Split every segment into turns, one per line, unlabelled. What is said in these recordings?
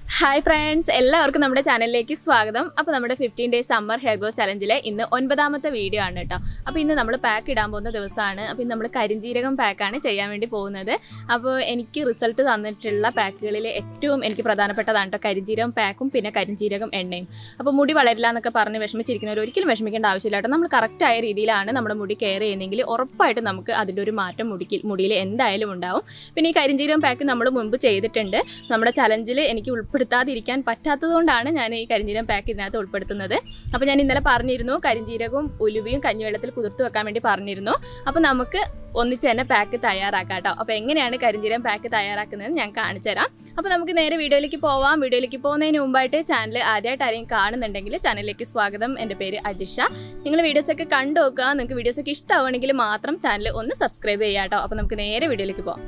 hi friends എല്ലാവർക്കും നമ്മുടെ ചാനലിലേക്ക് സ്വാഗതം അപ്പോൾ നമ്മുടെ fifteen days summer hair grow ചലഞ്ചിലെ ഇന്ന് ഒൻപതാമത്തെ വീഡിയോ ആണ് കേട്ടോ അപ്പോൾ ഇന്ന് നമ്മൾ പാക്ക് ഇടാൻ പോകുന്ന ദിവസമാണ് അപ്പോൾ ഇന്ന് നമ്മൾ കരിഞ്ജീരകം പാക്കാണ് ചെയ്യാൻ വേണ്ടി പോകുന്നത് അപ്പോൾ എനിക്ക് റിസൾട്ട് തന്നിട്ടുള്ള പാക്കുകളിൽ ഏറ്റവും എനിക്ക് പ്രധാനപ്പെട്ടതാണ് കേട്ടോ കരിഞ്ജീരകം പാക്കും പിന്നെ കരിഞ്ജീരകം എണ്ണയും അപ്പോൾ മുടി വളരില്ല എന്നൊക്കെ പറഞ്ഞ് വിഷമിച്ചിരിക്കുന്നവർ ഒരിക്കലും വിഷമിക്കേണ്ട ആവശ്യമില്ല കേട്ടോ നമ്മൾ കറക്റ്റായ രീതിയിലാണ് നമ്മുടെ മുടി കെയർ ചെയ്യുന്നതെങ്കിൽ ഉറപ്പായിട്ട് നമുക്ക് അതിൻ്റെ ഒരു മാറ്റം മുടിക്ക് മുടിയിൽ എന്തായാലും ഉണ്ടാവും പിന്നെ ഈ കരിഞ്ജീരകം പാക്ക് നമ്മൾ മുമ്പ് ചെയ്തിട്ടുണ്ട് നമ്മുടെ ചലഞ്ചിൽ എനിക്ക് ഉൾപ്പെടുത്താതിരിക്കാൻ പറ്റാത്തതുകൊണ്ടാണ് ഞാൻ ഈ കരിഞ്ജീരകം പാക്ക് ഇതിനകത്ത് ഉൾപ്പെടുത്തുന്നത് അപ്പോൾ ഞാൻ ഇന്നലെ പറഞ്ഞിരുന്നു കരിഞ്ജീരകവും ഉലുവയും കഞ്ഞിവെള്ളത്തിൽ കുതിർത്ത് വെക്കാൻ വേണ്ടി പറഞ്ഞിരുന്നു അപ്പോൾ നമുക്ക് ഒന്നിച്ച് തന്നെ പാക്ക് തയ്യാറാക്കാം കേട്ടോ അപ്പോൾ എങ്ങനെയാണ് കരിഞ്ജീരകം പാക്ക് തയ്യാറാക്കുന്നത് ഞാൻ കാണിച്ചു തരാം അപ്പോൾ നമുക്ക് നേരെ വീഡിയോയിലേക്ക് പോവാം വീഡിയോയിലേക്ക് പോകുന്നതിന് മുമ്പായിട്ട് ചാനൽ ആദ്യമായിട്ട് ആരെയും കാണുന്നുണ്ടെങ്കിൽ ചാനലിലേക്ക് സ്വാഗതം എൻ്റെ പേര് അജിഷ നിങ്ങൾ വീഡിയോസൊക്കെ കണ്ടു നോക്കുക നിങ്ങൾക്ക് വീഡിയോസൊക്കെ ഇഷ്ടമാണെങ്കിൽ മാത്രം ചാനൽ ഒന്ന് സബ്സ്ക്രൈബ് ചെയ്യാം കേട്ടോ അപ്പോൾ നമുക്ക് നേരെ വീഡിയോയിലേക്ക് പോകാം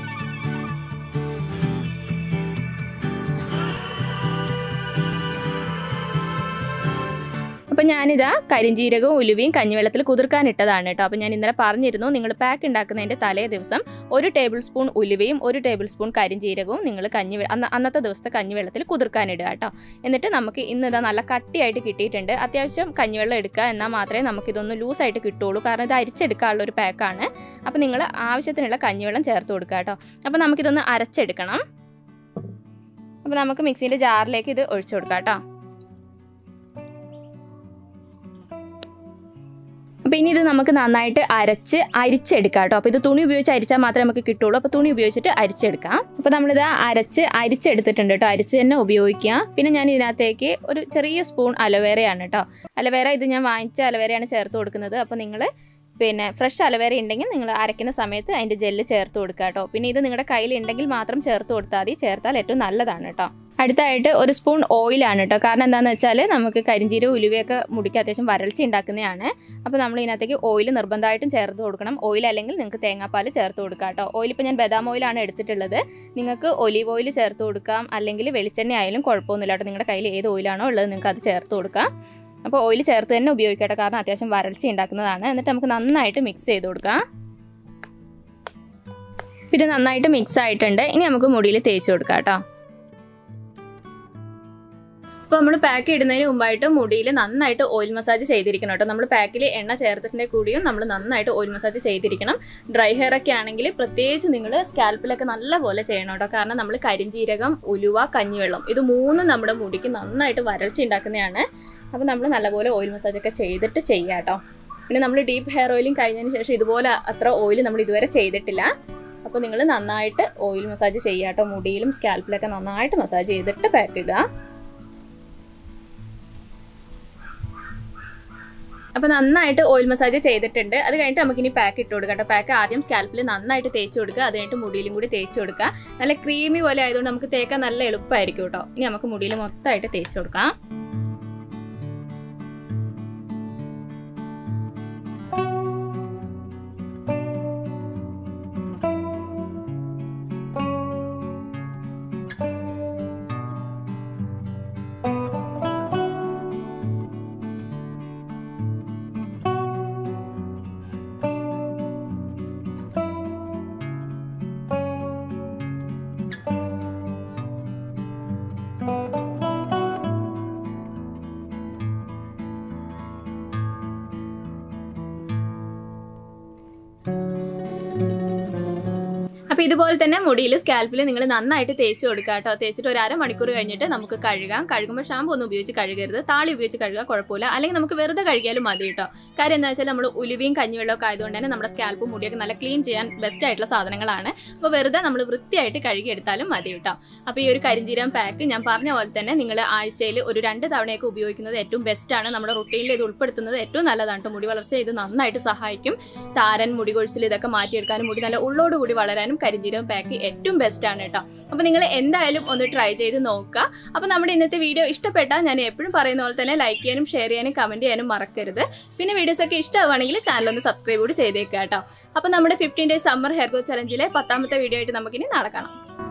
അപ്പം ഞാനിതാ കരിഞ്ജീരകവും ഉലുവയും കഞ്ഞിവെള്ളത്തിൽ കുതിർക്കാൻ ഇട്ടതാണ് കേട്ടോ അപ്പം ഞാൻ ഇന്നലെ പറഞ്ഞിരുന്നു നിങ്ങൾ പാക്ക് ഉണ്ടാക്കുന്നതിൻ്റെ തലേ ദിവസം ഒരു ടേബിൾ സ്പൂൺ ഉലുവയും ഒരു ടേബിൾ സ്പൂൺ കരിഞ്ജീരകവും നിങ്ങൾ കഞ്ഞി അന്ന് അന്നത്തെ ദിവസത്തെ കഞ്ഞിവെള്ളത്തിൽ കുതിർക്കാൻ ഇടുക കേട്ടോ എന്നിട്ട് നമുക്ക് ഇന്ന് ഇതാ നല്ല കട്ടിയായിട്ട് കിട്ടിയിട്ടുണ്ട് അത്യാവശ്യം കഞ്ഞിവെള്ളം എടുക്കുക എന്നാൽ മാത്രമേ നമുക്കിതൊന്ന് ലൂസായിട്ട് കിട്ടുള്ളൂ കാരണം ഇത് അരിച്ചെടുക്കാനുള്ള ഒരു പാക്കാണ് അപ്പോൾ നിങ്ങൾ ആവശ്യത്തിനുള്ള കഞ്ഞിവെള്ളം ചേർത്ത് കൊടുക്കുക കേട്ടോ അപ്പോൾ നമുക്കിതൊന്ന് അരച്ചെടുക്കണം അപ്പോൾ നമുക്ക് മിക്സീൻ്റെ ജാറിലേക്ക് ഇത് ഒഴിച്ചു കൊടുക്കാം കേട്ടോ അപ്പോൾ ഇനി ഇത് നമുക്ക് നന്നായിട്ട് അരച്ച് അരിച്ചെടുക്കാം കേട്ടോ അപ്പോൾ ഇത് തുണി ഉപയോഗിച്ച് അരിച്ചാൽ മാത്രമേ നമുക്ക് കിട്ടുള്ളൂ അപ്പോൾ തുണി ഉപയോഗിച്ചിട്ട് അരിച്ചെടുക്കാം അപ്പോൾ നമ്മളിത് അരച്ച് അരിച്ചെടുത്തിട്ടുണ്ട് കേട്ടോ അരിച്ച് തന്നെ ഉപയോഗിക്കുക പിന്നെ ഞാൻ ഇതിനകത്തേക്ക് ഒരു ചെറിയ സ്പൂൺ അലവേറയാണ് കേട്ടോ അലവേറ ഇത് ഞാൻ വാങ്ങിച്ച അലവേറയാണ് ചേർത്ത് കൊടുക്കുന്നത് അപ്പോൾ നിങ്ങൾ പിന്നെ ഫ്രഷ് അലവേറ ഉണ്ടെങ്കിൽ നിങ്ങൾ അരയ്ക്കുന്ന സമയത്ത് അതിൻ്റെ ജെല്ല് ചേർത്ത് കൊടുക്കുക കേട്ടോ പിന്നെ ഇത് നിങ്ങളുടെ കയ്യിൽ ഉണ്ടെങ്കിൽ മാത്രം ചേർത്ത് കൊടുത്താൽ മതി ചേർത്താൽ ഏറ്റവും നല്ലതാണ് കേട്ടോ അടുത്തായിട്ട് ഒരു സ്പൂൺ ഓയിലാണ് കേട്ടോ കാരണം എന്താണെന്ന് വെച്ചാൽ നമുക്ക് കരിഞ്ചീരക ഉലുവയൊക്കെ മുടിക്ക് അത്യാവശ്യം വരൾച്ച ഉണ്ടാക്കുന്നതാണ് അപ്പോൾ നമ്മൾ ഇതിനകത്തേക്ക് ഓയിൽ നിർബന്ധമായിട്ടും ചേർത്ത് കൊടുക്കണം ഓയിൽ അല്ലെങ്കിൽ നിങ്ങൾക്ക് തേങ്ങാപ്പാൽ ചേർത്ത് കൊടുക്കാം കേട്ടോ ഓയിൽ ഇപ്പോൾ ഞാൻ ബദാം ഓയിലാണ് എടുത്തിട്ടുള്ളത് നിങ്ങൾക്ക് ഒലീവ് ഓയിൽ ചേർത്ത് കൊടുക്കാം അല്ലെങ്കിൽ വെളിച്ചെണ്ണ ആയാലും കുഴപ്പമൊന്നുമില്ല കേട്ടോ നിങ്ങളുടെ കയ്യിൽ ഏത് ഓയിലാണോ ഉള്ളത് നിങ്ങൾക്ക് അത് ചേർത്ത് കൊടുക്കാം അപ്പോൾ ഓയിൽ ചേർത്ത് തന്നെ ഉപയോഗിക്കട്ടെ കാരണം അത്യാവശ്യം വരൾച്ച ഉണ്ടാക്കുന്നതാണ് എന്നിട്ട് നമുക്ക് നന്നായിട്ട് മിക്സ് ചെയ്ത് കൊടുക്കാം ഇത് നന്നായിട്ട് മിക്സ് ആയിട്ടുണ്ട് ഇനി നമുക്ക് മുടിയിൽ തേച്ച് കൊടുക്കാം കേട്ടോ അപ്പോൾ നമ്മൾ പാക്ക് ഇടുന്നതിന് മുമ്പായിട്ട് മുടിയിൽ നന്നായിട്ട് ഓയിൽ മസാജ് ചെയ്തിരിക്കണം കേട്ടോ നമ്മൾ പാക്കിൽ എണ്ണ ചേർത്തിട്ടുണ്ടെങ്കിൽ കൂടിയും നമ്മൾ നന്നായിട്ട് ഓയിൽ മസാജ് ചെയ്തിരിക്കണം ഡ്രൈ ഹെയർ ഒക്കെ ആണെങ്കിൽ പ്രത്യേകിച്ച് നിങ്ങൾ സ്കാൽപ്പിലൊക്കെ നല്ലപോലെ ചെയ്യണം കേട്ടോ കാരണം നമ്മൾ കരിഞ്ജീരകം ഉലുവ കഞ്ഞിവെള്ളം ഇത് മൂന്നും നമ്മുടെ മുടിക്ക് നന്നായിട്ട് വരൾച്ച ഉണ്ടാക്കുന്നതാണ് അപ്പോൾ നമ്മൾ നല്ലപോലെ ഓയിൽ മസാജ് ഒക്കെ ചെയ്തിട്ട് ചെയ്യാം കേട്ടോ പിന്നെ നമ്മൾ ഡീപ്പ് ഹെയർ ഓയിലിംഗ് കഴിഞ്ഞതിന് ശേഷം ഇതുപോലെ അത്ര ഓയിൽ നമ്മൾ ഇതുവരെ ചെയ്തിട്ടില്ല അപ്പോൾ നിങ്ങൾ നന്നായിട്ട് ഓയിൽ മസാജ് ചെയ്യുക കേട്ടോ മുടിയിലും സ്കാൽപ്പിലൊക്കെ നന്നായിട്ട് മസാജ് ചെയ്തിട്ട് പാക്ക് ഇടുക അപ്പോൾ നന്നായിട്ട് ഓയിൽ മസാജ് ചെയ്തിട്ടുണ്ട് അത് കഴിഞ്ഞിട്ട് നമുക്ക് ഇനി പാക്ക് ഇട്ട് കൊടുക്കാം കേട്ടോ പാക്ക് ആദ്യം സ്കാൽപ്പിൽ നന്നായിട്ട് തേച്ച് കൊടുക്കുക അത് കഴിഞ്ഞിട്ട് മുടിയിലും കൂടി തേച്ച് കൊടുക്കുക നല്ല ക്രീമി പോലെ ആയതുകൊണ്ട് നമുക്ക് തേക്കാൻ നല്ല എളുപ്പമായിരിക്കും കേട്ടോ ഇനി നമുക്ക് മുടിയിൽ മൊത്തമായിട്ട് തേച്ച് കൊടുക്കാം അപ്പോൾ ഇതുപോലെ തന്നെ മുടിയിൽ സ്കാൽപ്പിൽ നിങ്ങൾ നന്നായിട്ട് തേച്ച് കൊടുക്കുക കേട്ടോ തേച്ചിട്ട് ഒരു അരമണിക്കൂർ കഴിഞ്ഞിട്ട് നമുക്ക് കഴുകാം കഴുകുമ്പോൾ ഷാമ്പു ഒന്നും ഉപയോഗിച്ച് കഴുകരുത് താളി ഉപയോഗിച്ച് കഴുകാൻ കുഴപ്പമില്ല അല്ലെങ്കിൽ നമുക്ക് വെറുതെ കഴുകിയാലും മതി കേട്ടോ കാര്യം എന്താ വെച്ചാൽ നമ്മൾ ഉലുവയും കഞ്ഞിവെള്ളമൊക്കെ ആയതുകൊണ്ട് തന്നെ നമ്മുടെ സ്കാൽപ്പും മുടിയൊക്കെ നല്ല ക്ലീൻ ചെയ്യാൻ ബെസ്റ്റ് ആയിട്ടുള്ള സാധനങ്ങളാണ് അപ്പോൾ വെറുതെ നമ്മൾ വൃത്തിയായിട്ട് കഴുകിയെടുത്താലും മതി കേട്ടോ അപ്പോൾ ഈ ഒരു കരിഞ്ചീരം പാക്ക് ഞാൻ പറഞ്ഞ പോലെ തന്നെ നിങ്ങൾ ആഴ്ചയിൽ ഒരു രണ്ട് തവണയൊക്കെ ഉപയോഗിക്കുന്നത് ഏറ്റവും ബെസ്റ്റാണ് നമ്മുടെ റുട്ടീനിൽ ഇത് ഉൾപ്പെടുത്തുന്നത് ഏറ്റവും നല്ലതാണ് കേട്ടോ മുടി വളർച്ച ഇത് നന്നായിട്ട് സഹായിക്കും താരൻ മുടി കൊഴിച്ചിൽ ഇതൊക്കെ മാറ്റിയെടുക്കാനും മുടി നല്ല ഉള്ളോടുകൂടി വളരാനും കരിഞ്ജീരകം പാക്ക് ഏറ്റവും ബെസ്റ്റ് ആണ് കേട്ടോ അപ്പോൾ നിങ്ങൾ എന്തായാലും ഒന്ന് ട്രൈ ചെയ്ത് നോക്കുക അപ്പോൾ നമ്മുടെ ഇന്നത്തെ വീഡിയോ ഇഷ്ടപ്പെട്ടാൽ ഞാൻ എപ്പോഴും പറയുന്ന പോലെ തന്നെ ലൈക്ക് ചെയ്യാനും ഷെയർ ചെയ്യാനും കമൻറ്റ് ചെയ്യാനും മറക്കരുത് പിന്നെ വീഡിയോസ് ഒക്കെ ഇഷ്ടമാണെങ്കിൽ ചാനൽ ഒന്ന് സബ്സ്ക്രൈബ് കൂടി ചെയ്തേക്കുക കേട്ടോ അപ്പോൾ നമ്മുടെ fifteen days summer hair grow ചലഞ്ചിലെ പത്താമത്തെ വീഡിയോ ആയിട്ട് നമുക്കിനി നാളെ കാണാം